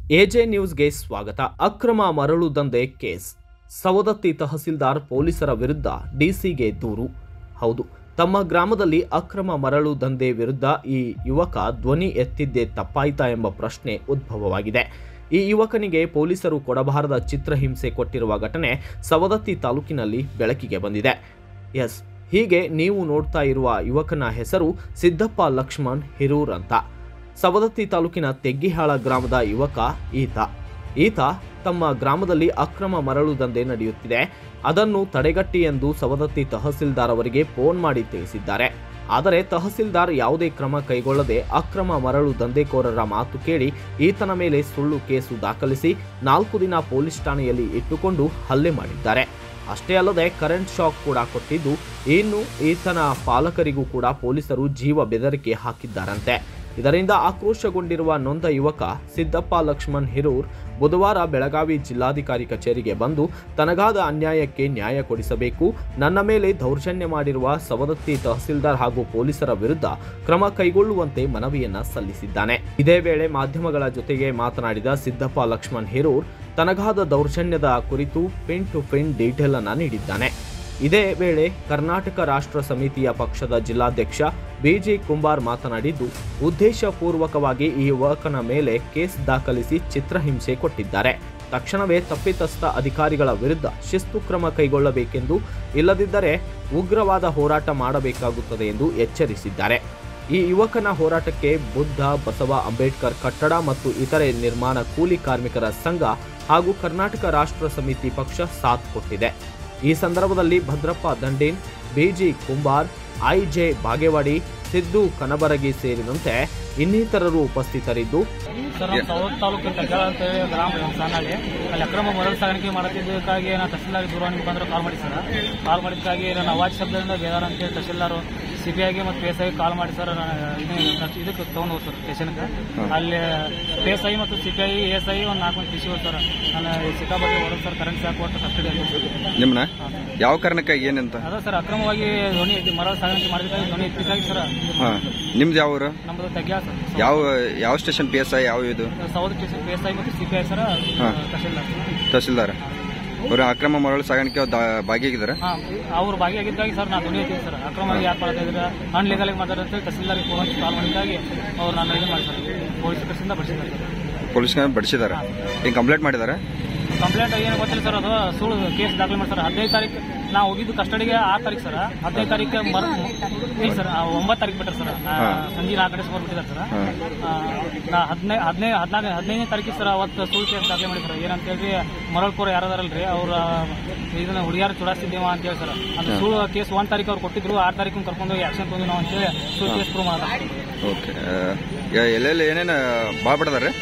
AJ ನ್ಯೂಸ್ಗೆ ಸ್ವಾಗತ ಅಕ್ರಮ ಮರಳು ದಂಧೆ ಕೇಸ್ ಸವದತ್ತಿ ತಹಸೀಲ್ದಾರ್ ಪೊಲೀಸರ ವಿರುದ್ಧ ಡಿಸಿಗೆ ದೂರು ಹೌದು ತಮ್ಮ ಗ್ರಾಮದಲ್ಲಿ ಅಕ್ರಮ ಮರಳು ದಂಧೆ ವಿರುದ್ಧ ಈ ಯುವಕ ಧ್ವನಿ ಎತ್ತಿದ್ದೇ ತಪ್ಪಾಯ್ತಾ ಎಂಬ ಪ್ರಶ್ನೆ ಉದ್ಭವವಾಗಿದೆ ಈ ಯುವಕನಿಗೆ ಪೊಲೀಸರು ಕೊಡಬಾರದ ಚಿತ್ರಹಿಂಸೆ ಕೊಟ್ಟಿರುವ ಘಟನೆ ಸವದತ್ತಿ ತಾಲೂಕಿನಲ್ಲಿ ಬೆಳಕಿಗೆ ಬಂದಿದೆ ಎಸ್ ಹೀಗೆ ನೀವು ನೋಡ್ತಾ ಇರುವ ಯುವಕನ ಹೆಸರು ಸಿದ್ದಪ್ಪ ಲಕ್ಷ್ಮಣ್ ಹಿರೂರ್ ಅಂತ ಸವದತ್ತಿ ತಾಲೂಕಿನ ತೆಗ್ಗಿಹಾಳ ಗ್ರಾಮದ ಯುವಕ ಈತ ಈತ ತಮ್ಮ ಗ್ರಾಮದಲ್ಲಿ ಅಕ್ರಮ ಮರಳು ದಂಧೆ ನಡೆಯುತ್ತಿದೆ ಅದನ್ನು ತಡೆಗಟ್ಟಿ ಎಂದು ಸವದತ್ತಿ ತಹಸೀಲ್ದಾರ್ ಅವರಿಗೆ ಫೋನ್ ಮಾಡಿ ತಿಳಿಸಿದ್ದಾರೆ ಆದರೆ ತಹಸೀಲ್ದಾರ್ ಯಾವುದೇ ಕ್ರಮ ಕೈಗೊಳ್ಳದೆ ಅಕ್ರಮ ಮರಳು ದಂಧೆಕೋರರ ಮಾತು ಕೇಳಿ ಈತನ ಮೇಲೆ ಸುಳ್ಳು ಕೇಸು ದಾಖಲಿಸಿ ನಾಲ್ಕು ದಿನ ಪೊಲೀಸ್ ಠಾಣೆಯಲ್ಲಿ ಇಟ್ಟುಕೊಂಡು ಹಲ್ಲೆ ಮಾಡಿದ್ದಾರೆ ಅಷ್ಟೇ ಅಲ್ಲದೆ ಕರೆಂಟ್ ಶಾಕ್ ಕೂಡ ಕೊಟ್ಟಿದ್ದು ಇನ್ನು ಈತನ ಪಾಲಕರಿಗೂ ಕೂಡ ಪೊಲೀಸರು ಜೀವ ಬೆದರಿಕೆ ಹಾಕಿದ್ದಾರಂತೆ ಇದರಿಂದ ಆಕ್ರೋಶಗೊಂಡಿರುವ ನೊಂದ ಯುವಕ ಸಿದ್ದಪ್ಪ ಲಕ್ಷ್ಮಣ್ ಹಿರೂರ್ ಬುಧವಾರ ಬೆಳಗಾವಿ ಜಿಲ್ಲಾಧಿಕಾರಿ ಕಚೇರಿಗೆ ಬಂದು ತನಗಾದ ಅನ್ಯಾಯಕ್ಕೆ ನ್ಯಾಯ ಕೊಡಿಸಬೇಕು ನನ್ನ ಮೇಲೆ ದೌರ್ಜನ್ಯ ಮಾಡಿರುವ ಸವದತ್ತಿ ತಹಸೀಲ್ದಾರ್ ಹಾಗೂ ಪೊಲೀಸರ ವಿರುದ್ಧ ಕ್ರಮ ಕೈಗೊಳ್ಳುವಂತೆ ಮನವಿಯನ್ನ ಸಲ್ಲಿಸಿದ್ದಾನೆ ಇದೇ ವೇಳೆ ಮಾಧ್ಯಮಗಳ ಜೊತೆಗೆ ಮಾತನಾಡಿದ ಸಿದ್ದಪ್ಪ ಲಕ್ಷ್ಮಣ್ ಹಿರೂರ್ ತನಗಾದ ದೌರ್ಜನ್ಯದ ಕುರಿತು ಪಿನ್ ಟು ಪಿನ್ ಡೀಟೇಲ್ ಅನ್ನ ನೀಡಿದ್ದಾನೆ ಇದೇ ವೇಳೆ ಕರ್ನಾಟಕ ರಾಷ್ಟ್ರ ಸಮಿತಿಯ ಪಕ್ಷದ ಜಿಲ್ಲಾಧ್ಯಕ್ಷ ಬಿಜಿ ಕುಂಬಾರ್ ಮಾತನಾಡಿದ್ದು ಉದ್ದೇಶಪೂರ್ವಕವಾಗಿ ಈ ಯುವಕನ ಮೇಲೆ ಕೇಸ್ ದಾಖಲಿಸಿ ಚಿತ್ರಹಿಂಸೆ ಕೊಟ್ಟಿದ್ದಾರೆ ತಕ್ಷಣವೇ ತಪ್ಪಿತಸ್ಥ ಅಧಿಕಾರಿಗಳ ವಿರುದ್ಧ ಶಿಸ್ತು ಕ್ರಮ ಕೈಗೊಳ್ಳಬೇಕೆಂದು ಇಲ್ಲದಿದ್ದರೆ ಉಗ್ರವಾದ ಹೋರಾಟ ಮಾಡಬೇಕಾಗುತ್ತದೆ ಎಂದು ಎಚ್ಚರಿಸಿದ್ದಾರೆ ಈ ಯುವಕನ ಹೋರಾಟಕ್ಕೆ ಬುದ್ಧ ಬಸವ ಅಂಬೇಡ್ಕರ್ ಕಟ್ಟಡ ಮತ್ತು ಇತರೆ ನಿರ್ಮಾಣ ಕೂಲಿ ಕಾರ್ಮಿಕರ ಸಂಘ ಹಾಗೂ ಕರ್ನಾಟಕ ರಾಷ್ಟ್ರ ಸಮಿತಿ ಪಕ್ಷ ಸಾಥ್ ಕೊಟ್ಟಿದೆ ಈ ಸಂದರ್ಭದಲ್ಲಿ ಭದ್ರಪ್ಪ ದಂಡೇನ್ ಬಿಜಿ ಕುಂಬಾರ್ ಐಜೆ ಬಾಗೇವಾಡಿ ಸಿದ್ದು ಕನಬರಗಿ ಸೇರಿದಂತೆ ಇನ್ನಿತರರು ಉಪಸ್ಥಿತರಿದ್ದು ಸರ್ ನಮ್ಮ ಸವದತ್ತಿ ತಾಲೂಕು ತಗ್ಗಾಳ ಅಂತ ಹೇಳಿ ಗ್ರಾಮ ನಮ್ಮ ಸಣ್ಣಗೆ ಅಲ್ಲಿ ಅಕ್ರಮ ಮರಳು ಸಾಗಾಣಿಕೆ ಮಾಡುತ್ತಿದ್ದಕ್ಕಾಗಿ ನಾನು ತಹಸೀಲ್ದಾರ್ ದೂರವಾಣಿ ಮುಖಾಂತರ ಕಾಲ್ ಮಾಡಿ ಸರ್ ಕಾಲ್ ಮಾಡಿದ್ದಕ್ಕಾಗಿ ನಾನು ಅವಾಜ್ ಶಬ್ದದಿಂದ ಬೇದಾರ ಅಂತೇಳಿ ತಹಸೀಲ್ದಾರ್ ಸಿ ಪಿ ಐಗೆ ಮತ್ತು ಪಿ ಎಸ್ ಐಗೆ ಕಾಲ್ ಮಾಡಿ ಸರ್ ನಾನು ಇದು ಇದಕ್ಕೆ ತೊಗೊಂಡು ಹೋಗಿ ಸರ್ ಸ್ಟೇಷನ್ಗೆ ಅಲ್ಲಿ ಪಿ ಎಸ್ ಐ ಮತ್ತು C P I S I ಒಂದು ನಾಲ್ಕು ಮಂದಿ ಬಿಸಿ ಸರ್ ನಾನು ಸಿಕ್ಕಾಪಟ್ಟೆ ಹೊಡೆದು ಸರ್ ಕರೆಂಟ್ ಶಾಕ್ ಕೊಟ್ಟು ಕಸ್ಟಡಿ ಅಂತ ಸರ್ ನಿಮ್ಮನ್ನ ಯಾವ ಕಾರಣಕ್ಕಾಗಿ ಏನಂತ ಅದ ಸರ್ ಅಕ್ರಮವಾಗಿ ಧ್ವನಿ ಎತ್ತಿ ಮರಳು ಸಾಗಾಣಿಕೆ ಮಾಡಿದ್ದಕ್ಕಾಗಿ ಧ್ವನಿ ಎತ್ತಿದ್ದಾಗಿ ಸರ್ ಹಾ ನಿಮ್ದು ಯಾವ ಊರು ನಮ್ಮದು ತಗ್ಗಾಳ ಸರ್ ಯಾವ ಯಾವ ಸ್ಟೇಷನ್ ಪಿ ಎಸ್ ಐ ಯಾವ ಇದು ಸೌತ್ ಪಿ ಎಸ್ ಐ ಮತ್ತು ಸಿ ಪಿ ಐ ಸರ್ ಹಾ. ತಹಸೀಲ್ದಾರ್ ತಹಸೀಲ್ದಾರ್ ಅವರು ಅಕ್ರಮ ಮರಳು ಸಾಗಾಣಿಕೆ ದಾ- ಭಾಗಿಯಾಗಿದ್ದಾರೆ ಹಾ ಅವ್ರು ಭಾಗಿಯಾಗಿದ್ದಾಗಿ ಸರ್ ನಾನು ಧ್ವನಿ ಎತ್ತೀನಿ ಸರ್ ಅಕ್ರಮವಾಗಿ ಯಾಕೆ ಮಾಡ್ತಾ ಇದ್ರೆ ಅನ್ಲೀಗಲ್ ಮಾತಾಡುತ್ತೆ ತಹಸೀಲ್ದಾರ್ಗೆ ಫೋನ್ ಹಚ್ಚಿ ಕಾಲ್ ಮಾಡಿದ್ದಾಗಿ ಅವ್ರು ನಾನು ಇದು ಮಾಡಿ ಸರ್ ಪೊಲೀಸ್ ಕಡೆಯಿಂದ ಬಡಿಸಿದ್ದಾರೆ ಪೊಲೀಸ್ನ ಬಡಿಸಿದ್ದಾರೆ ಈಗ ಕಂಪ್ಲೇಂಟ್ ಮಾಡಿದ್ದಾರೆ ಕಂಪ್ಲೇಂಟ್ ಏನು ಗೊತ್ತಿಲ್ಲ ಸರ್ ಅದು ಸುಳ್ಳು ಕೇಸ್ ದಾಖಲೆ ಮಾಡಿ ಸರ್ ಹದಿನೈದು ತಾರೀಕು ನಾವು ಹೋಗಿದ್ದು ಕಸ್ಟಡಿಗೆ ಆರು ತಾರೀಕು ಸರ್ ಹದಿನೈದು ತಾರೀಕು ಮರ ಇಲ್ಲ ಸರ್ ಆ, ಒಂಬತ್ತು ತಾರೀಕು ಬಿಟ್ಟರೆ ಸರ್ ನಾ ಹಾ. ಸಂಜೆ ನಾಲ್ಕು ಗಂಟೆ ಸುಮಾರು ಬಿಟ್ಟಿದ್ದಾರೆ ಸರ್ ಹಾ. ಆ, ನಾ ಹದಿನೈದು ಹದಿನೈದು ಹದಿನಾಲ್ಕು ಹದಿನೈದನೇ ತಾರೀಕು ಸರ್ ಅವತ್ತು ಸುಳ್ಳು ಕೇಸ್ ದಾಖಲೆ ಮಾಡಿ ಸರ್ ಏನಂತ ಹೇಳಿ ಮರಳ್ಕೋರ ಯಾರದಾರಲ್ರಿ ಅವ್ರ ಇದನ್ನ ಹುಡುಗಿಯಾರು ಚುಡಾಸ್ತಿದ್ದೇವ ಅಂತ ಹೇಳಿ ಸರ್ ಅದು ಸುಳ್ಳು ಕೇಸ್ ಒಂದ್ ತಾರೀಕು ಅವ್ರು ಕೊಟ್ಟಿದ್ರು ಆರು ತಾರೀಕು ಕರ್ಕೊಂಡು ಹೋಗಿ ಆಕ್ಷನ್ ತೊಗೊಂಡು ನಾವು ಅಂತೇಳಿ ಸುಳ್ಳು ಕೇಸ್ ಪ್ರೂವ್ ಮಾಡಿದ್ರೆ ಓಕೆ ಎಲ್ಲೆಲ್ಲಿ ಏನೇನು ಭಾಳ ಬಿಡದಾರೆ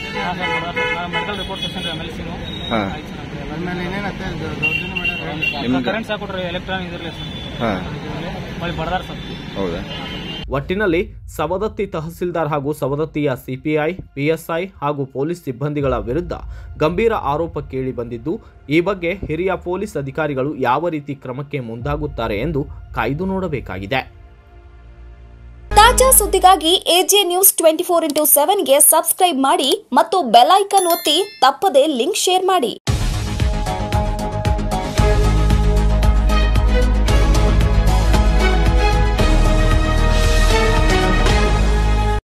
ಮೆಡಿಕಲ್ ರಿಪೋರ್ಟ್ ತರ್ಸನ್ರಿ ಎಮ್ ಎಲ್ ಸಿ ಹಾ ನಿಮ್ಗೆ ಕರೆಂಟ್ ಸಾಕೊಟ್ರಿ ಎಲೆಕ್ಟ್ರಾನಿಕ್ ಇದ್ರಲ್ಲ ಸರ್ ಹಾ ಮಳೆ ಬಡದಾರ ಸರ್ ಹೌದಾ ಒಟ್ಟಿನಲ್ಲಿ ಸವದತ್ತಿ ತಹಸೀಲ್ದಾರ್ ಹಾಗೂ ಸವದತ್ತಿಯ ಸಿಪಿಐ ಪಿಎಸ್ಐ ಹಾಗೂ ಪೊಲೀಸ್ ಸಿಬ್ಬಂದಿಗಳ ವಿರುದ್ಧ ಗಂಭೀರ ಆರೋಪ ಕೇಳಿ ಬಂದಿದ್ದು ಈ ಬಗ್ಗೆ ಹಿರಿಯ ಪೊಲೀಸ್ ಅಧಿಕಾರಿಗಳು ಯಾವ ರೀತಿ ಕ್ರಮಕ್ಕೆ ಮುಂದಾಗುತ್ತಾರೆ ಎಂದು ಕಾಯ್ದು ನೋಡಬೇಕಾಗಿದೆ ತಾಜಾ ಸುದ್ದಿಗಾಗಿ AJ news twenty four into ಸೆವೆನ್ಗೆ ಸಬ್ಸ್ಕ್ರೈಬ್ ಮಾಡಿ ಮತ್ತು ಬೆಲ್ ಐಕನ್ ಒತ್ತಿ ತಪ್ಪದೇ ಲಿಂಕ್ ಶೇರ್ ಮಾಡಿ